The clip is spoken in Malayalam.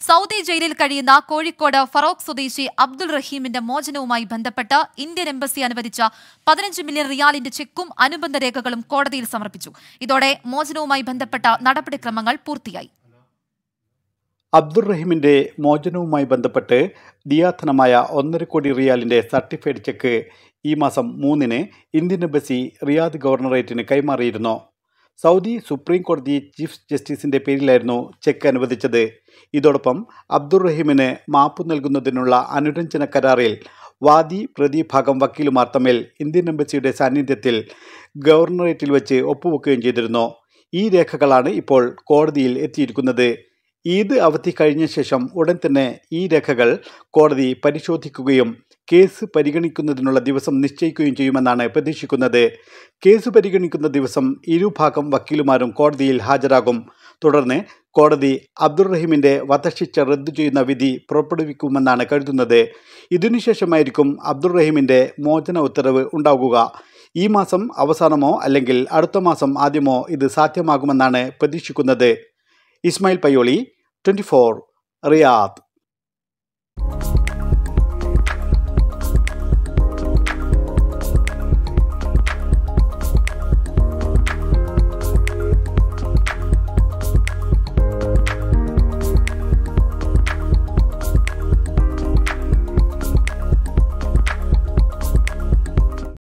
സൗദി ജയിലിൽ കഴിയുന്ന കോഴിക്കോട് ഫറോക്ക് സ്വദേശി അബ്ദുൾ റഹീമിന്റെ മോചനവുമായി ബന്ധപ്പെട്ട് ഇന്ത്യൻ എംബസി അനുവദിച്ച പതിനഞ്ച് മില്യൺ റിയാലിന്റെ ചെക്കും അനുബന്ധ രേഖകളും കോടതിയിൽ സമർപ്പിച്ചു ഇതോടെ മോചനവുമായി ബന്ധപ്പെട്ട നടപടിക്രമങ്ങൾ പൂർത്തിയായി അബ്ദുൾ റഹീമിന്റെ മോചനവുമായി ബന്ധപ്പെട്ട് ദിയാധനമായ ഒന്നര കോടി റിയാലിന്റെ സർട്ടിഫൈഡ് ചെക്ക് ഈ മാസം മൂന്നിന് ഇന്ത്യൻ എംബസി റിയാദ് ഗവർണറേറ്റിന് കൈമാറിയിരുന്നു സൗദി സുപ്രീം കോടതി ചീഫ് ജസ്റ്റിസിന്റെ പേരിലായിരുന്നു ചെക്ക് അനുവദിച്ചത് ഇതോടൊപ്പം അബ്ദുൾ റഹീമിന് മാപ്പ് നൽകുന്നതിനുള്ള അനുരഞ്ജന കരാറിൽ വാദി പ്രതിഭാഗം വക്കീലുമാർ തമ്മിൽ ഇന്ത്യൻ എംബസിയുടെ സാന്നിധ്യത്തിൽ ഗവർണറേറ്റിൽ വെച്ച് ഒപ്പുവെക്കുകയും ചെയ്തിരുന്നു ഈ രേഖകളാണ് ഇപ്പോൾ കോടതിയിൽ എത്തിയിരിക്കുന്നത് ഈദ് അവധി കഴിഞ്ഞ ശേഷം ഉടൻ തന്നെ ഈ രേഖകൾ കോടതി പരിശോധിക്കുകയും കേസ് പരിഗണിക്കുന്നതിനുള്ള ദിവസം നിശ്ചയിക്കുകയും ചെയ്യുമെന്നാണ് പ്രതീക്ഷിക്കുന്നത് കേസ് പരിഗണിക്കുന്ന ദിവസം ഇരുഭാഗം വക്കീലുമാരും കോടതിയിൽ ഹാജരാകും തുടർന്ന് കോടതി അബ്ദുൾ റഹീമിൻ്റെ വധശിക്ഷ റദ്ദു ചെയ്യുന്ന വിധി പുറപ്പെടുവിക്കുമെന്നാണ് കരുതുന്നത് ഇതിനുശേഷമായിരിക്കും അബ്ദുൾ റഹീമിൻ്റെ മോചന ഉത്തരവ് ഉണ്ടാകുക ഈ മാസം അവസാനമോ അല്ലെങ്കിൽ അടുത്ത മാസം ആദ്യമോ ഇത് സാധ്യമാകുമെന്നാണ് പ്രതീക്ഷിക്കുന്നത് Ismail Payyoli twenty four Riyadh